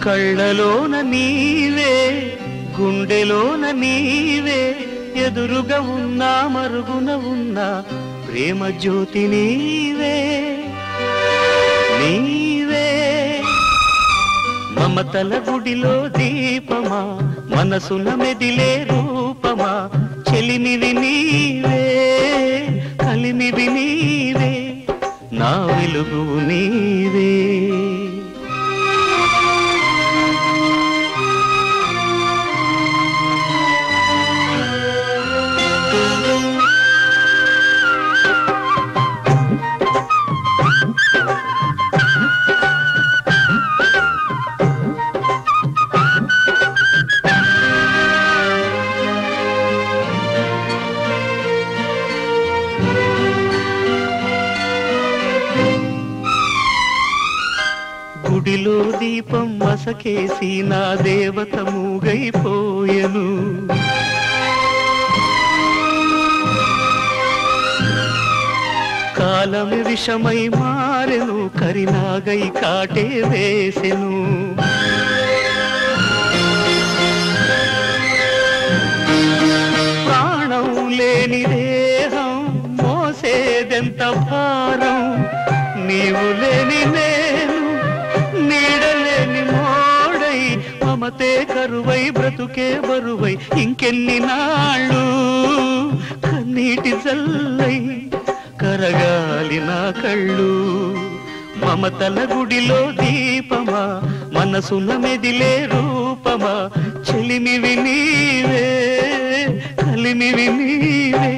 కళ్ళలోన నీవే గుండెలోన నీవే ఎదురుగా ఉన్నా మరుగున ఉన్నా ప్రేమ జ్యోతి నీవే నీవే మమతల గుడిలో దీపమా మనసున మెదిలే రూపమా చెలిమివి నీవే కలిమివి నీవే నా వెలుగు నీవే గుడిలో దీపం మసకేసి నా దేవత మూగైపోయెను కాలమి విషమై మారెను కరినాగై కాటే వేసెను ప్రాణం లేని దేహం మోసేదెంత భారం నీవు లేని నేను నీడలేని మోడై మమతే కరువై బ్రతుకే బరువై ఇంకెన్ని నాళ్ళు కన్నీటి జల్లై కరగాలి నా కళ్ళు మమతల గుడిలో దీపమా మనసున మెదిలే రూపమా చెలిమివి నీవే కలిమివి నీవే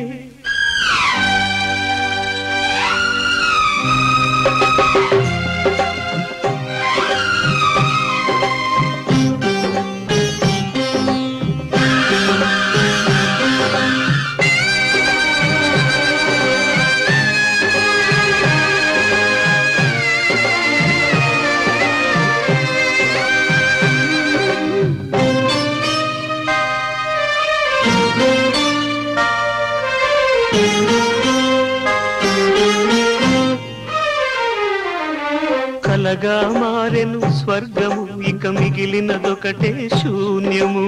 కలగా మారెను స్వర్గము ఇక మిగిలినదొకటే శూన్యము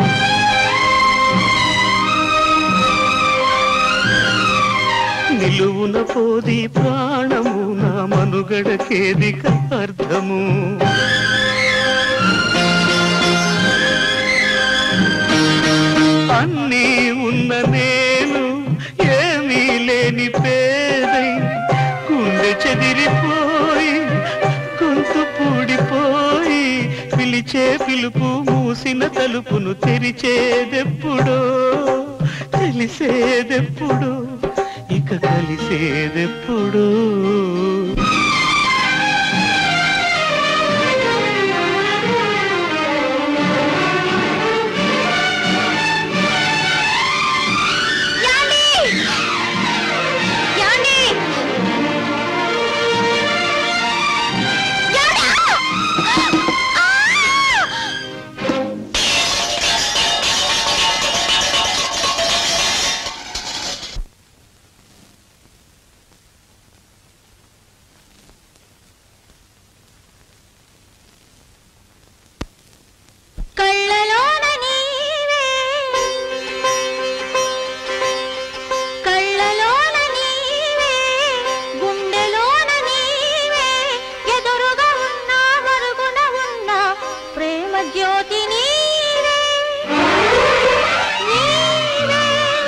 నిలువున పోది ప్రాణము నా మనుగడకేదిక అర్థము అన్నీ ఉన్న నేను ఏమీ లేని పేదై గుండె చెదిరిపోయి గొంతు పూడిపోయి పిలిచే పిలుపు మూసిన తలుపును తెరిచేదెప్పుడో తెలిసేదెప్పుడో ఇక కలిసేదెప్పుడో కళ్ళలోన నీవే కళ్ళలోన నీవే గుండెలోన నీవే ఎదురుగా ఉన్నా మరుగున ఉన్నా ప్రేమ జ్యోతి నీవే నీవే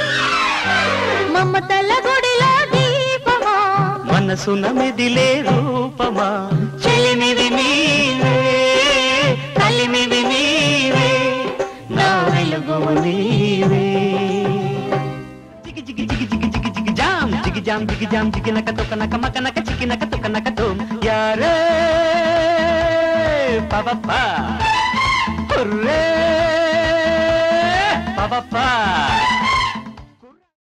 మమతల గుడిలో దీపమా మనసున మెదిలే రూపమా చెలిమివి నీవే కలిమివి నీవే నా వెలుగు నీవే జిగి జిగి జిగి జిగి జిగి జిగి జామ్ జిగి జామ్ జిగి జామ్ జిగి నక తొక నక మక నక చికి నక తొక నక తోం యారే పవప్ప హుర్రే పవప్ప